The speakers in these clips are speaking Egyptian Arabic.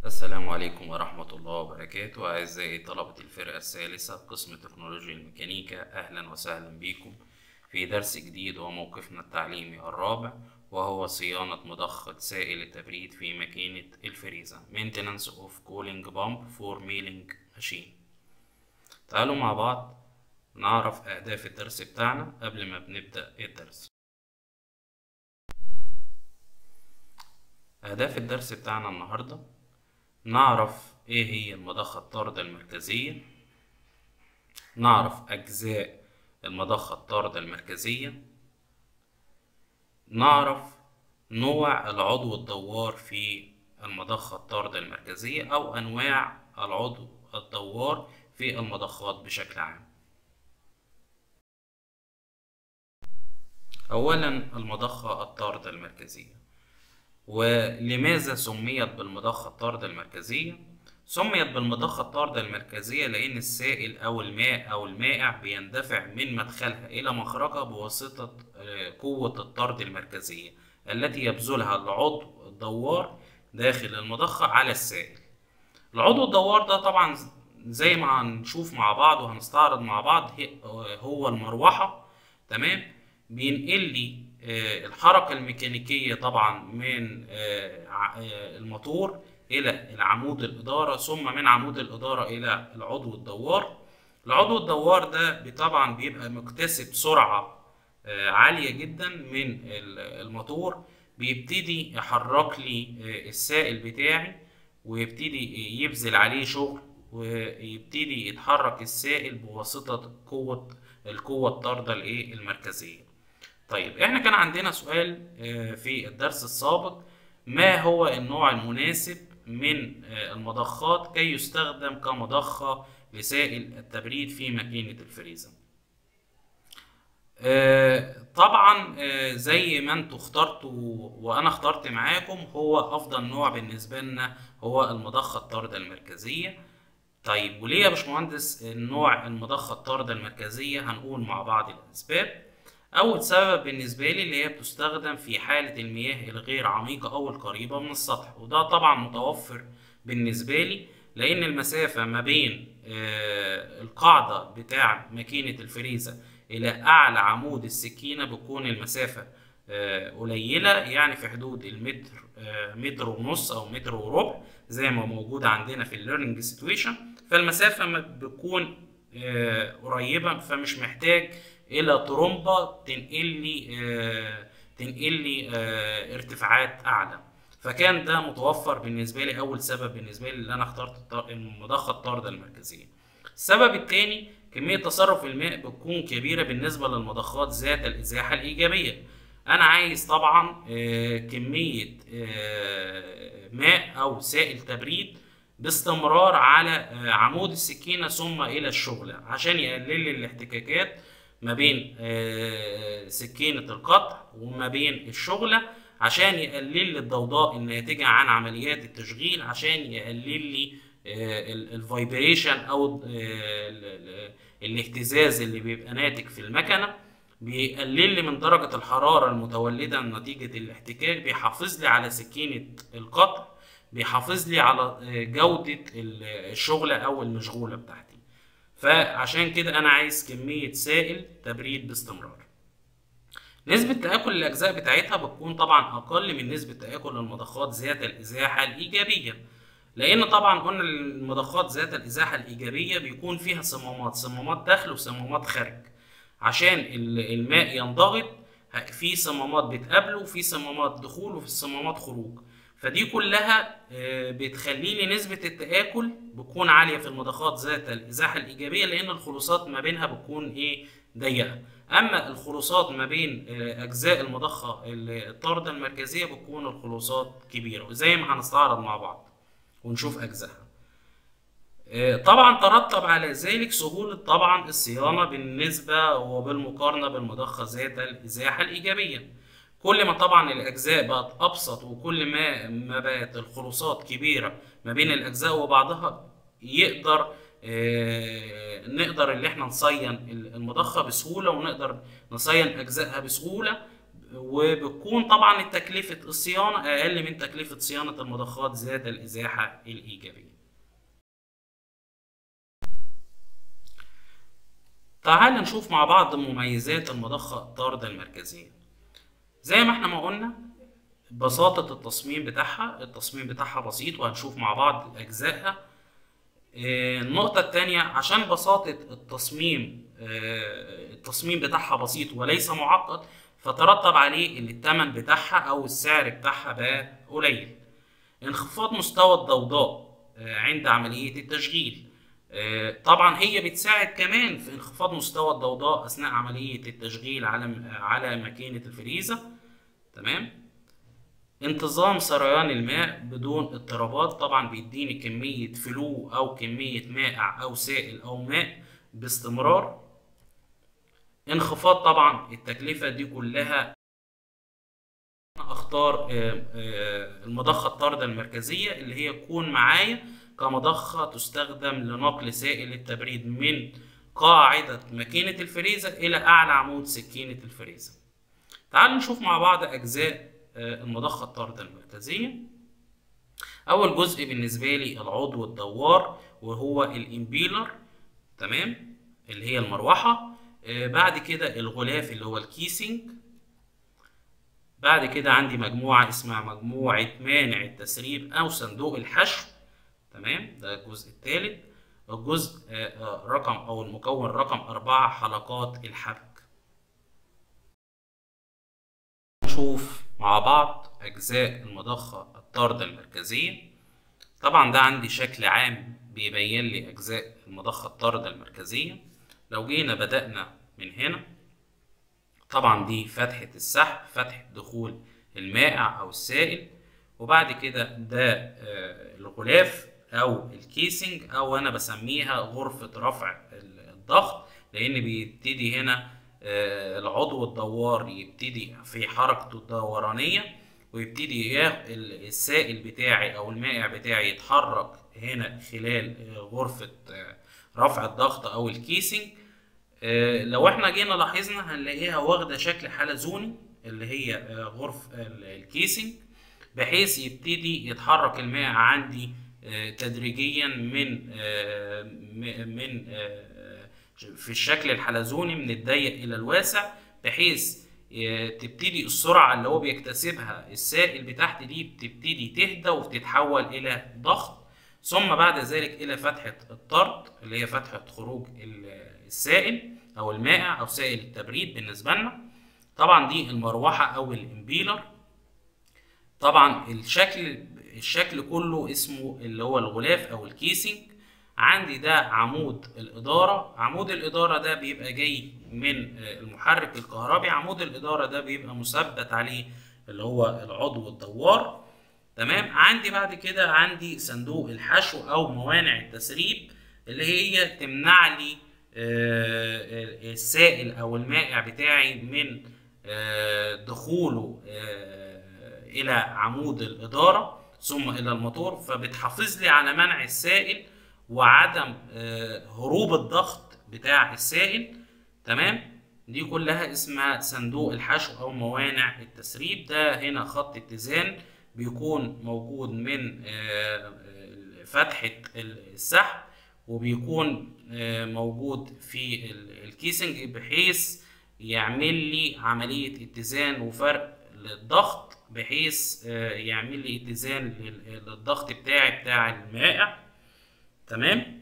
السلام عليكم ورحمة الله وبركاته أعزائي طلبة الفرقة الثالثة قسم تكنولوجيا الميكانيكا أهلا وسهلا بكم في درس جديد وموقفنا التعليمي الرابع وهو صيانة مضخة سائل التبريد في ماكينة الفريزة Maintenance of Cooling Pump for Milling Machine تعالوا مع بعض نعرف أهداف الدرس بتاعنا قبل ما بنبدأ الدرس أهداف الدرس بتاعنا النهاردة نعرف إيه هي المضخة الطاردة المركزية نعرف أجزاء المضخة الطاردة المركزية نعرف نوع العضو الدوار في المضخة الطاردة المركزية أو أنواع العضو الدوار في المضخات بشكل عام أولا المضخة الطاردة المركزية ولماذا سميت بالمضخة الطاردة المركزية؟ سميت بالمضخة الطاردة المركزية لأن السائل أو الماء أو المائع بيندفع من مدخلها إلى مخرجها بواسطة قوة الطرد المركزية التي يبذلها العضو الدوار داخل المضخة على السائل. العضو الدوار ده طبعا زي ما هنشوف مع بعض وهنستعرض مع بعض هو المروحة تمام بينقل لي الحركة الميكانيكية طبعا من الموتور إلى العمود الإدارة ثم من عمود الإدارة إلى العضو الدوار العضو الدوار ده طبعا بيبقى مكتسب سرعة عالية جدا من الموتور بيبتدي يحرك لي السائل بتاعي ويبتدي يبذل عليه شغل ويبتدي يتحرك السائل بواسطة قوة القوة الطاردة المركزية طيب احنا كان عندنا سؤال في الدرس السابق ما هو النوع المناسب من المضخات كي يستخدم كمضخة لسائل التبريد في ماكينة الفريزر طبعا زي ما انتوا اخترتوا وانا اخترت معاكم هو افضل نوع بالنسبة لنا هو المضخة الطاردة المركزية طيب وليه يا باشمهندس النوع المضخة الطاردة المركزية هنقول مع بعض الاسباب أول سبب بالنسبة لي اللي هي بتستخدم في حالة المياه الغير عميقة أو القريبة من السطح وده طبعا متوفر بالنسبة لي لأن المسافة ما بين القاعدة بتاع ماكينة الفريزة إلى أعلى عمود السكينة بتكون المسافة قليلة يعني في حدود المتر متر ونص أو متر وربع زي ما موجود عندنا في الليرنينج سيتويشن فالمسافة بتكون قريبة فمش محتاج الى طرمبه تنقل لي آه تنقل لي آه ارتفاعات اعلى فكان ده متوفر بالنسبه لي اول سبب بالنسبه لي اللي انا اخترت المضخه الطارده المركزيه السبب الثاني كميه تصرف الماء بتكون كبيره بالنسبه للمضخات ذات الازاحه الايجابيه انا عايز طبعا آه كميه ماء او سائل تبريد باستمرار على عمود السكينه ثم الى الشغله عشان يقلل لي الاحتكاكات ما بين سكينة القطع وما بين الشغلة عشان يقلل لي الضوضاء الناتجة عن عمليات التشغيل عشان يقلل لي الفايبريشن او الاهتزاز اللي بيبقى ناتج في المكنة بيقلل لي من درجة الحرارة المتولدة نتيجة الاحتكاك بيحافظ لي على سكينة القطع بيحافظ لي على جودة الشغلة او المشغولة بتاعتي فعشان كده انا عايز كمية سائل تبريد باستمرار نسبة تآكل الأجزاء بتاعتها بتكون طبعا أقل من نسبة تآكل المضخات ذات الإزاحة الإيجابية لأن طبعا قلنا المضخات ذات الإزاحة الإيجابية بيكون فيها صمامات صمامات دخل وصمامات خارج عشان الماء ينضغط في صمامات بتقابله وفي صمامات دخول وفي صمامات خروج فدي كلها بتخلي لي نسبة التآكل بتكون عالية في المضخات ذات الإزاحة الإيجابية لأن الخلوصات ما بينها بتكون إيه ضيقة أما الخلوصات ما بين أجزاء المضخة الطاردة المركزية بتكون الخلوصات كبيرة وزي ما هنستعرض مع بعض ونشوف أجزائها طبعا ترتب على ذلك سهولة طبعا الصيانة بالنسبة وبالمقارنة بالمضخة ذات الإزاحة الإيجابية كل ما طبعا الاجزاء بقت ابسط وكل ما ما بقت الخلوصات كبيره ما بين الاجزاء وبعضها يقدر آه نقدر اللي احنا نصين المضخه بسهوله ونقدر نصين اجزائها بسهوله وبتكون طبعا تكلفة الصيانة أقل من تكلفة صيانة المضخات ذات الإزاحة الإيجابية. تعال نشوف مع بعض مميزات المضخة الطاردة المركزية. زي ما احنا ما قلنا بساطة التصميم بتاعها، التصميم بتاعها بسيط وهنشوف مع بعض أجزائها. النقطة التانية عشان بساطة التصميم التصميم بتاعها بسيط وليس معقد فترتب عليه ان الثمن بتاعها او السعر بتاعها بقى قليل انخفاض مستوى الضوضاء عند عملية التشغيل طبعا هي بتساعد كمان في انخفاض مستوى الضوضاء اثناء عملية التشغيل على على ماكينة الفريزة تمام انتظام سريان الماء بدون اضطرابات طبعا بيديني كمية فلو او كمية مائع او سائل او ماء باستمرار انخفاض طبعا التكلفة دي كلها اختار المضخة الطاردة المركزية اللي هي تكون معايا كمضخة تستخدم لنقل سائل التبريد من قاعدة ماكينة الفريزة إلى أعلى عمود سكينة الفريزة. تعالوا نشوف مع بعض أجزاء المضخة الطاردة المركزية. أول جزء بالنسبة لي العضو الدوار وهو الإمبيلر تمام اللي هي المروحة بعد كده الغلاف اللي هو الكيسنج بعد كده عندي مجموعة اسمها مجموعة مانع التسريب أو صندوق الحشو تمام ده الجزء الثالث الجزء رقم أو المكون رقم أربعة حلقات الحبك نشوف مع بعض أجزاء المضخة الطاردة المركزية طبعا ده عندي شكل عام بيبين لي أجزاء المضخة الطاردة المركزية لو جينا بدأنا من هنا طبعا دي فتحة السحب فتحة دخول المائع أو السائل وبعد كده ده الغلاف أو الكيسنج أو أنا بسميها غرفة رفع الضغط لأن بيبتدي هنا العضو الدوار يبتدي في حركته الدورانية ويبتدي السائل بتاعي أو المائع بتاعي يتحرك هنا خلال غرفة رفع الضغط أو الكيسنج لو احنا جينا لاحظنا هنلاقيها واخدة شكل حلزوني اللي هي غرف الكيسنج بحيث يبتدي يتحرك الماء عندي تدريجيا من من في الشكل الحلزوني من الضيق الى الواسع بحيث تبتدي السرعة اللي هو بيكتسبها السائل بتاعت دي بتبتدي تهدى وتتحول إلى ضغط ثم بعد ذلك إلى فتحة الطرد اللي هي فتحة خروج السائل أو المائع أو سائل التبريد بالنسبة لنا طبعا دي المروحة أو الإمبيلر طبعا الشكل الشكل كله اسمه اللي هو الغلاف أو الكيسنج عندي ده عمود الإدارة عمود الإدارة ده بيبقى جاي من المحرك الكهربي عمود الإدارة ده بيبقى مثبت عليه اللي هو العضو الدوار تمام عندي بعد كده عندي صندوق الحشو أو موانع التسريب اللي هي تمنع لي السائل أو المائع بتاعي من دخوله إلى عمود الإدارة ثم إلى الموتور فبتحافظ لي على منع السائل وعدم هروب الضغط بتاع السائل تمام دي كلها اسمها صندوق الحشو او موانع التسريب ده هنا خط اتزان بيكون موجود من فتحة السحب وبيكون موجود في الكيسنج بحيث يعمل لي عملية اتزان وفرق للضغط بحيث يعمل لي اتزان للضغط بتاعي بتاع المائع تمام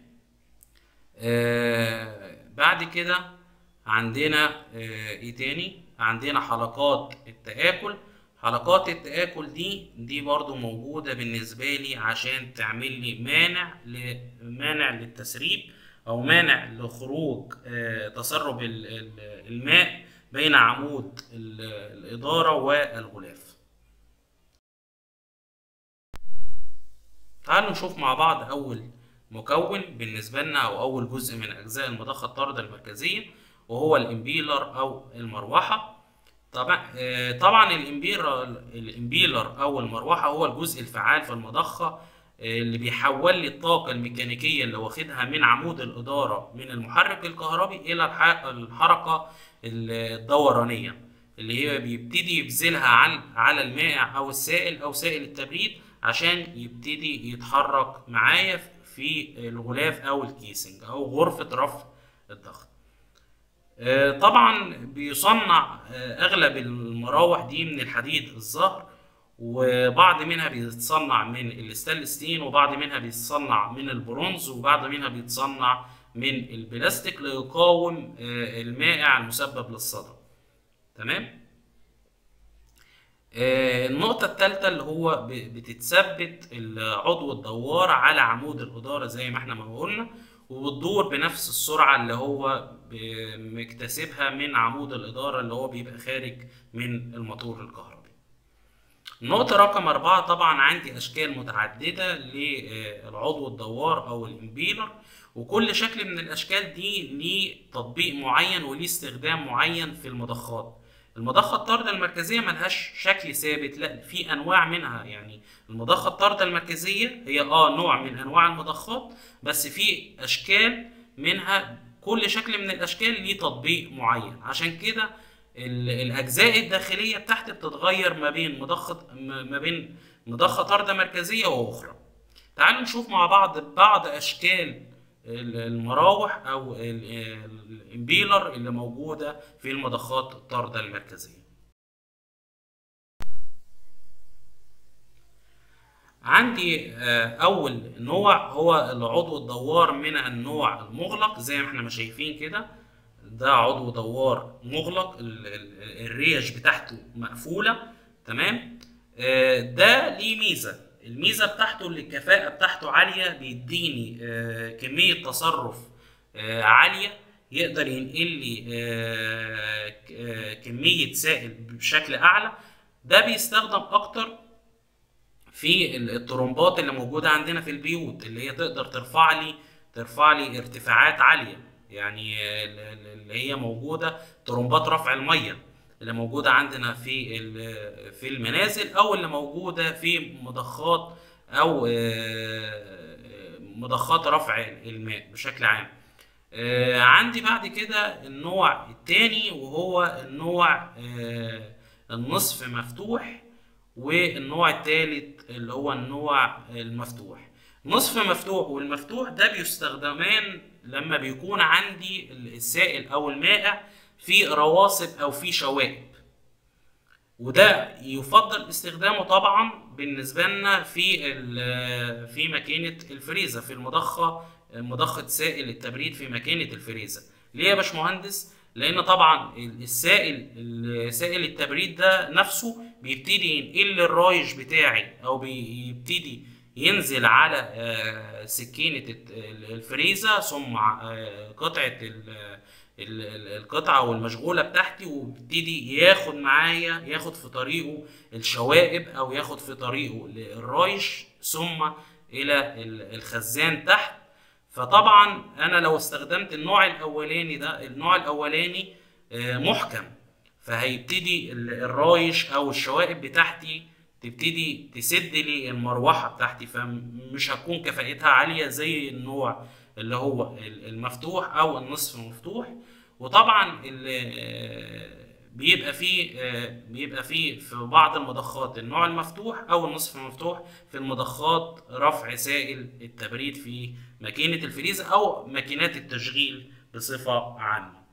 آه بعد كده عندنا آه ايه تاني عندنا حلقات التآكل حلقات التآكل دي دي برضو موجودة بالنسبة لي عشان تعمل لي مانع مانع للتسريب أو مانع لخروج آه تسرب الماء بين عمود الإدارة والغلاف تعالوا نشوف مع بعض أول مكون بالنسبة لنا أو أول جزء من أجزاء المضخة الطاردة المركزية وهو الإمبيلر أو المروحة طبعا طبعا الإمبيلر الإمبيلر أو المروحة هو الجزء الفعال في المضخة اللي بيحول لي الطاقة الميكانيكية اللي واخدها من عمود الإدارة من المحرك الكهربي إلى الحركة الدورانية اللي هي بيبتدي يبذلها على على المائع او السائل او سائل التبريد عشان يبتدي يتحرك معايا في الغلاف او الكيسنج او غرفة رفع الضغط آه، طبعا بيصنع آه، اغلب المراوح دي من الحديد الزهر وبعض منها بيتصنع من الستانلستين وبعض منها بيتصنع من البرونز وبعض منها بيتصنع من البلاستيك ليقاوم آه، المائع المسبب للصدى تمام آه، النقطة الثالثة اللي هو ب- بتتثبت العضو الدوار على عمود الإدارة زي ما احنا ما قلنا وبتدور بنفس السرعة اللي هو ب- مكتسبها من عمود الإدارة اللي هو بيبقى خارج من الموتور الكهربي. النقطة رقم أربعة طبعا عندي أشكال متعددة للعضو الدوار أو الإمبيلر وكل شكل من الأشكال دي ليه تطبيق معين وليه استخدام معين في المضخات. المضخة الطاردة المركزية ملهاش شكل ثابت لا في أنواع منها يعني المضخة الطاردة المركزية هي اه نوع من أنواع المضخات بس في أشكال منها كل شكل من الأشكال ليه تطبيق معين عشان كده ال- الأجزاء الداخلية بتاعتي بتتغير ما بين مضخة ما ما بين مضخة طاردة مركزية وأخرى تعالوا نشوف مع بعض بعض أشكال ال- المراوح أو ال- ال- الإمبيلر اللي موجودة في المضخات الطاردة المركزية عندي آه، أول نوع هو العضو الدوار من النوع المغلق زي ما احنا ما شايفين كده ده عضو دوار مغلق ال- ال- الريش بتاعته مقفولة تمام آه، ده ليه ميزة الميزة بتاعته اللي الكفاءة بتاعته عالية بيديني آه، كمية تصرف آه، عالية يقدر ينقل لي آه، ك- آه، كمية سائل بشكل أعلى ده بيستخدم أكتر في ال- الطرمبات اللي موجودة عندنا في البيوت اللي هي تقدر ترفع لي ترفع لي ارتفاعات عالية يعني ال- ال- اللي هي موجودة طرمبات رفع المية اللي موجودة عندنا في ال- في المنازل أو اللي موجودة في مضخات أو آه، مضخات رفع الماء بشكل عام آه، عندي بعد كده النوع التاني وهو النوع آه، النصف مفتوح والنوع الثالث اللي هو النوع المفتوح نصف مفتوح والمفتوح ده بيستخدمان لما بيكون عندي السائل او المائع في رواسب او في شوائب وده يفضل استخدامه طبعا بالنسبه لنا في ال- في ماكينه الفريزه في المضخه مضخه سائل التبريد في ماكينه الفريزه ليه يا باشمهندس لان طبعا السائل سائل التبريد ده نفسه بيبتدي ينقل الرايش بتاعي او بيبتدي ينزل على آه، سكينة الت- الفريزة ثم آه، قطعة ال- ال- ال- القطعة والمشغولة بتاعتي وبيبتدي ياخد معايا ياخد في طريقه الشوائب او ياخد في طريقه الرايش ثم الى ال- الخزان تحت فطبعا انا لو استخدمت النوع الاولاني ده النوع الاولاني آه، محكم فهيبتدي ال- الرايش او الشوائب بتاعتي تبتدي تسد لي المروحه بتاعتي فمش هتكون كفاءتها عاليه زي النوع اللي هو ال- المفتوح او النصف مفتوح وطبعا ال- آه، بيبقى فيه آه، بيبقى فيه في بعض المضخات النوع المفتوح او النصف المفتوح في المضخات رفع سائل التبريد في ماكينة الفريزة او ماكينات التشغيل بصفة عامة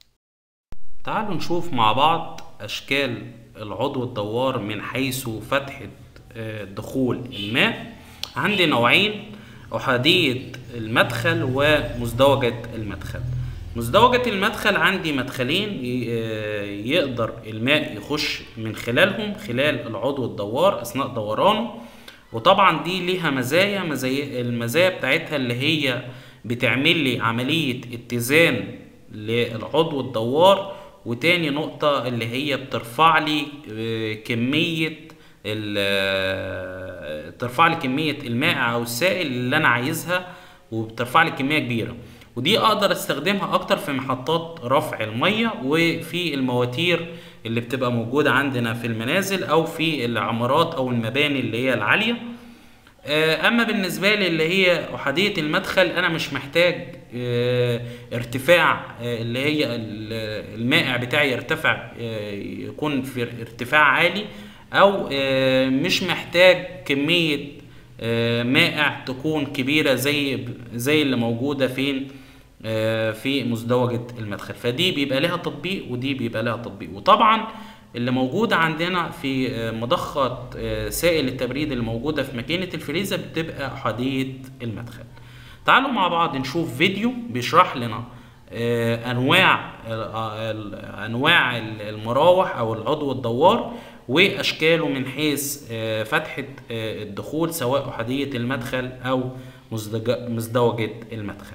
تعالوا نشوف مع بعض اشكال العضو الدوار من حيث فتحة آه، دخول الماء عندي نوعين احادية المدخل ومزدوجة المدخل مزدوجة المدخل عندي مدخلين ي- آه، يقدر الماء يخش من خلالهم خلال العضو الدوار اثناء دورانه وطبعا دي ليها مزايا مزايا المزايا بتاعتها اللي هي بتعمل لي عملية اتزان للعضو الدوار وتاني نقطة اللي هي بترفع لي آه، كمية ال- آه، ترفع لي كمية المائع أو السائل اللي أنا عايزها وبترفع لي كمية كبيرة ودي أقدر أستخدمها أكتر في محطات رفع المية وفي المواتير اللي بتبقى موجودة عندنا في المنازل أو في العمارات أو المباني اللي هي العالية آه، اما بالنسبه لي اللي هي احاديه المدخل انا مش محتاج آه، ارتفاع آه، اللي هي ال- المائع بتاعي يرتفع آه، يكون في ارتفاع عالي او آه، مش محتاج كمية آه، مائع تكون كبيرة زي زي اللي موجودة فين آه، في مزدوجة المدخل فدي بيبقى لها تطبيق ودي بيبقى لها تطبيق وطبعا اللي موجودة عندنا في آه، مضخة آه، سائل التبريد اللي موجودة في ماكينة الفريزر بتبقى أحادية المدخل تعالوا مع بعض نشوف فيديو بيشرح لنا آه، انواع آه، ال- انواع ال- المراوح او العضو الدوار واشكاله من حيث آه، فتحة آه، الدخول سواء احادية المدخل او مزدج- مزدوجة المدخل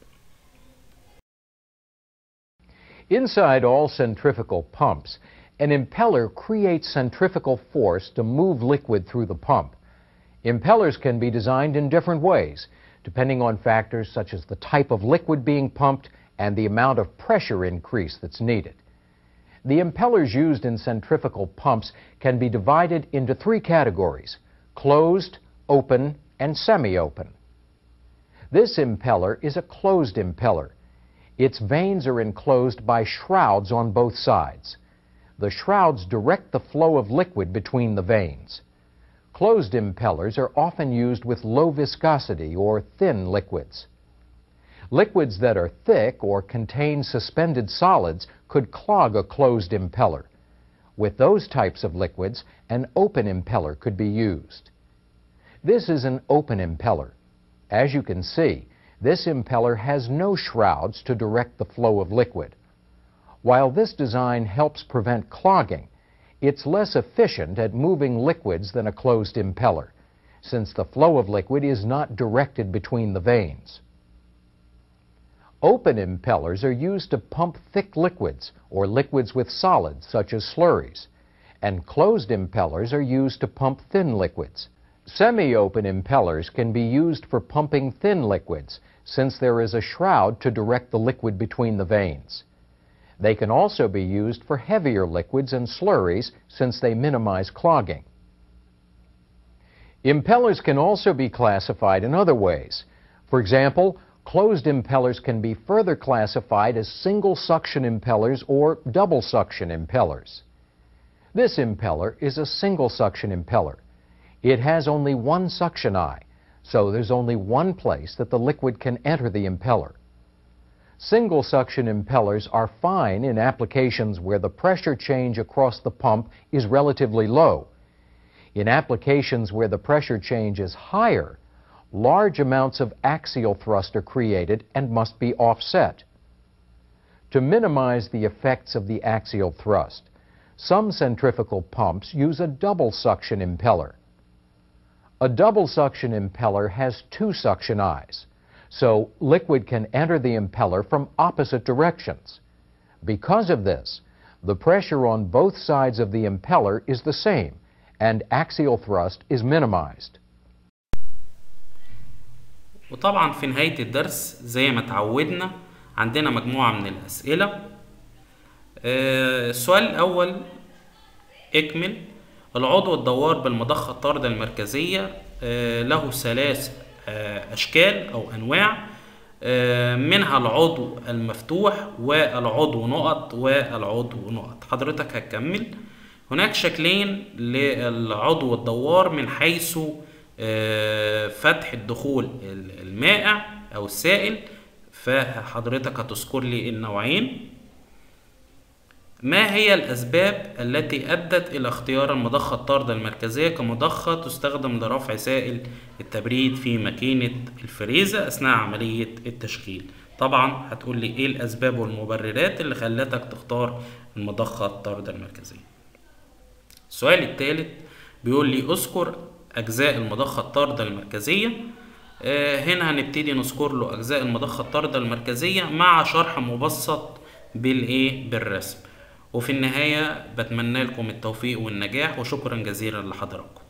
Inside all centrifugal pumps, an impeller creates centrifugal force to move liquid through the pump. Impellers can be designed in different ways, depending on factors such as the type of liquid being pumped and the amount of pressure increase that's needed. The impellers used in centrifugal pumps can be divided into three categories closed, open, and semi open. This impeller is a closed impeller. Its vanes are enclosed by shrouds on both sides. The shrouds direct the flow of liquid between the vanes. Closed impellers are often used with low viscosity or thin liquids. Liquids that are thick or contain suspended solids could clog a closed impeller. With those types of liquids, an open impeller could be used. This is an open impeller. As you can see, this impeller has no shrouds to direct the flow of liquid. While this design helps prevent clogging, it's less efficient at moving liquids than a closed impeller, since the flow of liquid is not directed between the vanes. Open impellers are used to pump thick liquids or liquids with solids such as slurries, and closed impellers are used to pump thin liquids. Semi-open impellers can be used for pumping thin liquids since there is a shroud to direct the liquid between the vanes. They can also be used for heavier liquids and slurries since they minimize clogging. Impellers can also be classified in other ways. For example, closed impellers can be further classified as single suction impellers or double suction impellers. This impeller is a single suction impeller. It has only one suction eye, so there's only one place that the liquid can enter the impeller. Single suction impellers are fine in applications where the pressure change across the pump is relatively low. In applications where the pressure change is higher, large amounts of axial thrust are created and must be offset. To minimize the effects of the axial thrust, some centrifugal pumps use a double suction impeller. A double suction impeller has two suction eyes, so liquid can enter the impeller from opposite directions. Because of this, the pressure on both sides of the impeller is the same, and axial thrust is minimized. وطبعا في نهاية الدرس زي ما اتعودنا عندنا مجموعة من الأسئلة آه، السؤال الأول اكمل العضو الدوار بالمضخة الطاردة المركزية آه، له ثلاث آه، أشكال أو أنواع آه، منها العضو المفتوح والعضو نقط والعضو نقط حضرتك هتكمل هناك شكلين للعضو الدوار من حيث آه، فتح الدخول ال- المائع أو السائل فحضرتك هتذكر لي النوعين ما هي الأسباب التي أدت إلى اختيار المضخة الطاردة المركزية كمضخة تستخدم لرفع سائل التبريد في ماكينة الفريزة أثناء عملية التشغيل طبعا هتقول لي إيه الأسباب والمبررات اللي خلتك تختار المضخة الطاردة المركزية السؤال الثالث بيقول لي اذكر أجزاء المضخة الطاردة المركزية آه، هنا هنبتدي نذكر له أجزاء المضخة الطاردة المركزية مع شرح مبسط بالإيه بالرسم وفي النهاية بتمنى لكم التوفيق والنجاح وشكرا جزيلا لحضراتكم